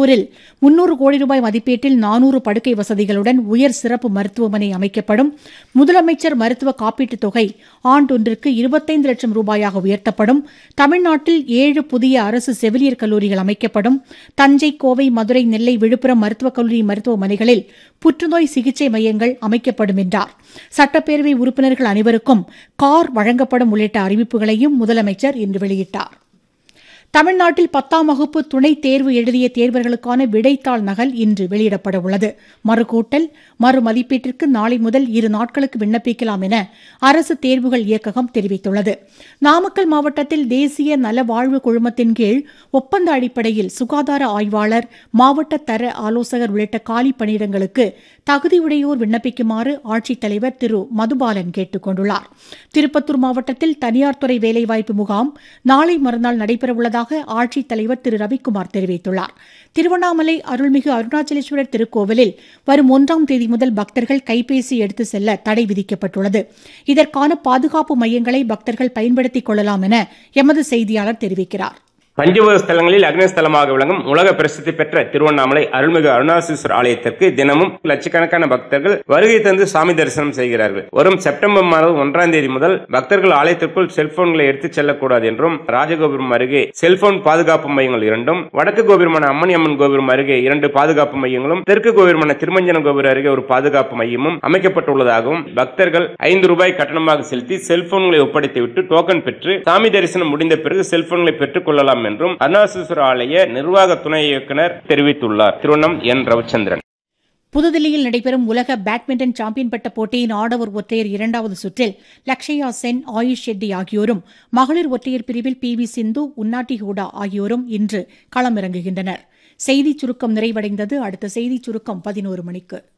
திருப்பூரில் முன்னூறு கோடி ரூபாய் மதிப்பீட்டில் நானூறு படுக்கை வசதிகளுடன் உயர் சிறப்பு மருத்துவமனை அமைக்கப்படும் முதலமைச்சர் மருத்துவ காப்பீட்டுத் தொகை ஆண்டொன்றிற்கு இருபத்தைந்து லட்சம் ரூபாயாக உயர்த்தப்படும் தமிழ்நாட்டில் ஏழு புதிய அரசு செவிலியர் கல்லூரிகள் அமைக்கப்படும் தஞ்சை கோவை மதுரை நெல்லை விழுப்புரம் மருத்துவக் கல்லூரி மருத்துவமனைகளில் புற்றுநோய் சிகிச்சை மையங்கள் அமைக்கப்படும் என்றார் சட்டப்பேரவை உறுப்பினர்கள் அனைவருக்கும் கார் வழங்கப்படும் உள்ளிட்ட அறிவிப்புகளையும் முதலமைச்சர் இன்று வெளியிட்டார் தமிழ்நாட்டில் பத்தாம் வகுப்பு துணைத் தேர்வு எழுதிய தேர்வர்களுக்கான விடைத்தாள் நகல் இன்று வெளியிடப்பட உள்ளது மறுகூட்டல் மறு மதிப்பீட்டிற்கு நாளை முதல் இரு நாட்களுக்கு விண்ணப்பிக்கலாம் என அரசு தேர்வுகள் இயக்ககம் தெரிவித்துள்ளது நாமக்கல் மாவட்டத்தில் தேசிய நல வாழ்வு குழுமத்தின் கீழ் ஒப்பந்த அடிப்படையில் சுகாதார ஆய்வாளர் மாவட்ட தர ஆலோசகர் உள்ளிட்ட காலி பணியிடங்களுக்கு தகுதியுடையோர் விண்ணப்பிக்குமாறு ஆட்சித்தலைவர் திரு மதுபாலன் கேட்டுக் கொண்டுள்ளார் திருப்பத்தூர் மாவட்டத்தில் தனியார் துறை வேலைவாய்ப்பு முகாம் நாளை மறுநாள் நடைபெறவுள்ளதாக ஆட்சித்தலைவர் திரு ரவிக்குமார் தெரிவித்துள்ளார் திருவண்ணாமலை அருள்மிகு அருணாச்சலேஸ்வரர் திருக்கோவிலில் வரும் ஒன்றாம் தேதி முதல் பக்தர்கள் கைபேசி எடுத்து செல்ல தடை விதிக்கப்பட்டுள்ளது இதற்கான பாதுகாப்பு மையங்களை பக்தர்கள் பயன்படுத்திக் கொள்ளலாம் என எமது செய்தியாளர் தெரிவிக்கிறார் பஞ்சபூத ஸ்தலங்களில் அக்னிஸ்தலமாக விளங்கும் உலக பிரசித்தி பெற்ற திருவண்ணாமலை அருள்மிகு அருணாசீஸ்வரர் ஆலயத்திற்கு தினமும் லட்சக்கணக்கான பக்தர்கள் வருகை தந்து சாமி தரிசனம் செய்கிறார்கள் வரும் செப்டம்பர் மாதம் ஒன்றாம் தேதி முதல் பக்தர்கள் ஆலயத்திற்குள் செல்போன்களை எடுத்துச் செல்லக்கூடாது என்றும் ராஜகோபுரம் அருகே செல்போன் பாதுகாப்பு மையங்கள் இரண்டும் வடக்கு கோபுரமான அம்மணி அம்மன் கோபுரம் அருகே இரண்டு பாதுகாப்பு மையங்களும் தெற்கு கோபுரமான திருமஞ்சன கோபுரம் அருகே ஒரு பாதுகாப்பு மையமும் அமைக்கப்பட்டுள்ளதாகவும் பக்தர்கள் ஐந்து ரூபாய் கட்டணமாக செலுத்தி செல்போன்களை ஒப்படைத்துவிட்டு டோக்கன் பெற்று சாமி தரிசனம் முடிந்த பிறகு செல்போன்களை பெற்றுக் கொள்ளலாம் என்றும் அருணாசீஸ்வர ஆலய நிர்வாக துணை இயக்குநர் தெரிவித்துள்ளார் திருவண்ணம் என் ரவிச்சந்திரன் புதுதில்லியில் நடைபெறும் உலக பேட்மிண்டன் சாம்பியன் பட்ட போட்டியின் ஆடவர் ஒற்றையர் இரண்டாவது சுற்றில் லக்ஷயா சென் ஆயுஷ் ஷெட்டி ஆகியோரும் மகளிர் ஒற்றையர் பிரிவில் பி வி சிந்து உன்னாட்டி ஹூடா ஆகியோரும் இன்று களமிறங்குகின்றனர் செய்திச் சுருக்கம் நிறைவடைந்தது அடுத்த செய்திச் சுருக்கம் பதினோரு மணிக்கு